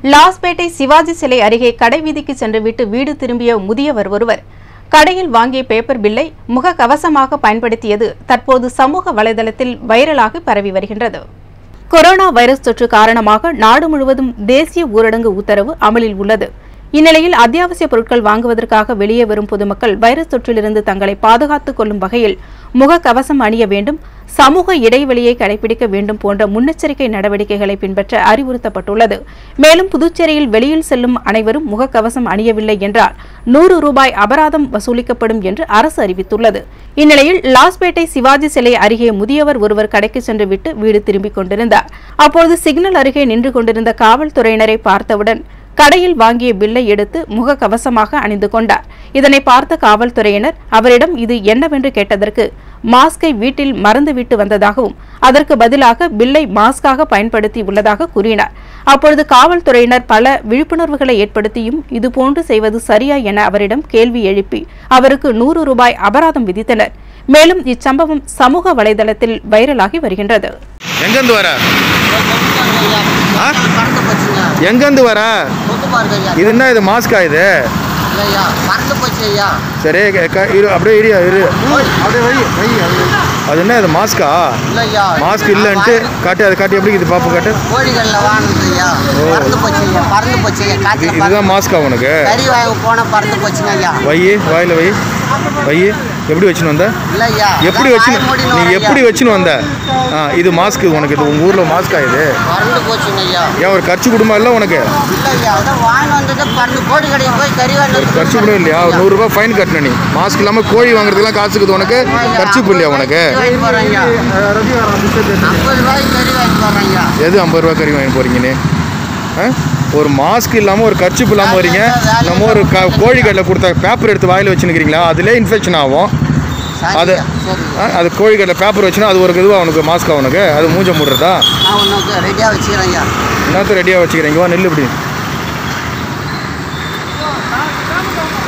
லாஸ்பேட்டை சிவாஜி சிலை அருகே கடை வீதிக்கு சென்றுவிட்டு வீடு திரும்பிய முதியவர் ஒருவர் கடையில் வாங்கிய பேப்பர் பில்லை முக கவசமாக பயன்படுத்தியது தற்போது சமூக வலைதளத்தில் வைரலாகி பரவி வருகின்றது கொரோனா வைரஸ் தொற்று காரணமாக நாடு முழுவதும் தேசிய ஊரடங்கு உத்தரவு அமலில் உள்ளது இந்நிலையில் அத்தியாவசிய பொருட்கள் வாங்குவதற்காக வெளியே வரும் பொதுமக்கள் வைரஸ் தொற்றிலிருந்து தங்களை பாதுகாத்துக் கொள்ளும் வகையில் முகக்கவசம் அணிய வேண்டும் சமூக இடைவெளியை கடைபிடிக்க வேண்டும் போன்ற முன்னெச்சரிக்கை நடவடிக்கைகளை பின்பற்ற அறிவுறுத்தப்பட்டுள்ளது மேலும் புதுச்சேரியில் வெளியில் செல்லும் அனைவரும் முகக்கவசம் அணியவில்லை என்றால் நூறு ரூபாய் அபராதம் வசூலிக்கப்படும் என்று அரசு அறிவித்துள்ளது இந்நிலையில் லாஸ்பேட்டை சிவாஜி சிலை அருகே முதியவர் ஒருவர் கடைக்கு சென்று விட்டு வீடு திரும்பிக் கொண்டிருந்தார் அப்போது சிக்னல் அருகே நின்று கொண்டிருந்த காவல்துறையினரை பார்த்தவுடன் கடையில் வாங்கிய பில்லை எடுத்து முகக்கவசமாக அணிந்து கொண்டார் இதனை பார்த்த காவல்துறையினர் அவரிடம் இது என்னவென்று கேட்டதற்கு மாஸ்கை வீட்டில் மறந்துவிட்டு வந்ததாகவும் அதற்கு பதிலாக பில்லை மாஸ்காக பயன்படுத்தி உள்ளதாக கூறினார் அப்பொழுது காவல்துறையினர் பல விழிப்புணர்வுகளை ஏற்படுத்தியும் இதுபோன்று செய்வது சரியா என அவரிடம் கேள்வி எழுப்பி அவருக்கு நூறு ரூபாய் அபராதம் விதித்தனர் மேலும் இச்சம்பவம் சமூக வலைதளத்தில் வைரலாகி வருகின்றது எங்கேருந்து வர ஆ? பறந்து போச்சுங்க எங்கேருந்து வர கொத்து பாருங்க ஐயா இது என்ன இது மாஸ்கா இது இல்லையா பறந்து போச்சு ஐயா சரி க- க- இரு அப்படியே இரு இரு அப்படியே வை வை அது என்ன இது மாஸ்கா இல்லையா மாஸ்க் இல்லைன்ட்டு காட்டி அதை காட்டி எப்படி இது பாப்பு காட்டு கோழிகளில் வாங்கினது ஐயா பறந்து போச்சு ஐயா பறந்து போச்சு ஐயா இது- காற்றுல இதுதான் மாஸ்கா உனக்கு கறி வாங்க போனால் பறந்து போச்சுங்க ஐயா வை வாயில் வை வை எப்படி வச்சுன்னு வந்த இல்லையா எப்படி வச்சு நீ எப்படி வச்சுன்னு வந்த ஆ இது மாஸ்க் உனக்கு இது உங்கள் ஊரில் மாஸ்கா இது பறந்து போச்சுங்க ஐயா ஏன் ஒரு கர்ச்சி குடும்பம் இல்லை உனக்கு இல்லையா அதான் வாங்கி வந்தது பறந்து கோழி கடைக்கு போய் கறி ஒரு கர்ச்சி வாங்கி குடும்பம் இல்லையா ஒரு நூறுரூபா ஃபைன் கட்டணும் நீ மாஸ்க் இல்லாமல் கோழி வாங்குறதுக்குலாம் காசு இருக்குது உனக்கு கர்ச்சிப்பு இல்லையா உனக்கு வாங்கி போகிறேன் ஐயா ஐம்பது ரூபாய்க்கு கறி வாங்கி போகிறேன் ஐயா எது ஐம்பது ரூபா கறி வாங்கி போகிறீங்க நீ ஆ? ஒரு மாஸ்க் இல்லாமல் ஒரு கர்ச்சிப் இல்லாமல் வரீங்க நம்ம ஒரு க கோழி கடையில் கொடுத்த பேப்பர் எடுத்து வாயில் வச்சுருக்கிறீங்களா அதிலே இன்ஃபெக்ஷன் ஆகும் சரி அது ஐயா, சரி ஆ, அது கோழி கடையில் பேப்பர் வச்சுனா அது ஒரு இதுவாக உனக்கு மாஸ்க் உனக்கு அது மூஞ்ச மூடுறதா நான் உனக்கு ரெடியாக வச்சுக்கிறேன் ஐயா என்னத்த ரெடியாக வச்சுக்கிறீங்க வா நெல் இப்படி